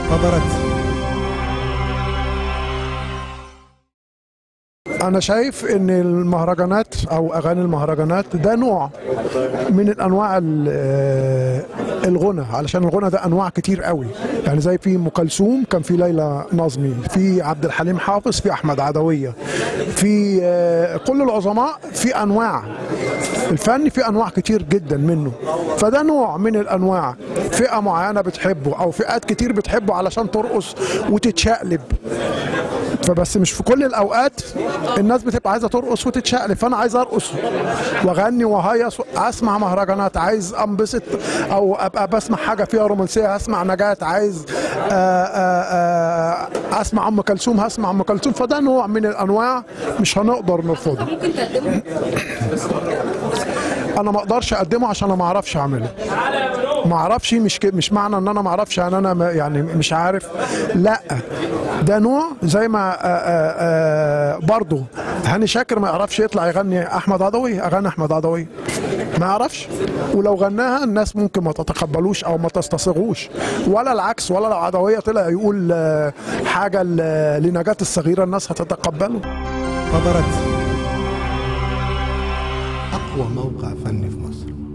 فبرت انا شايف ان المهرجانات او اغاني المهرجانات ده نوع من الانواع ال- آه، الغنى علشان الغنى ده انواع كتير قوي يعني زي في ام كلثوم كان في ليلى نظمي في عبد الحليم حافظ في احمد عدويه في آه، كل العظماء في انواع الفن في انواع كتير جدا منه فده نوع من الانواع فئه معينه بتحبه او فئات كتير بتحبه علشان ترقص وتتشقلب فبس مش في كل الاوقات الناس بتبقى عايزه ترقص وتتشقلب فانا عايز ارقص واغني وهيص اسمع مهرجانات عايز انبسط او ابقى بسمع حاجه فيها رومانسيه هسمع نجاة عايز آآ آآ اسمع ام كلثوم هسمع ام كلثوم فده نوع من الانواع مش هنقدر نرفضه ممكن تقدمه انا ما اقدرش اقدمه عشان انا ما اعرفش اعمله ما اعرفش مش ك- مش معنى ان انا ما اعرفش يعني انا ما- يعني مش عارف لا ده نوع زي ما آه، آه، آه، برضه هاني شاكر ما يعرفش يطلع يغني احمد عدوي اغاني احمد عدوي ما يعرفش ولو غناها الناس ممكن ما تتقبلوش او ما تستصغوش ولا العكس ولا لو عدويه طلع يقول آه، حاجه ل- لنجاة الصغيره الناس هتتقبله فبرت أقوى موقع فني في مصر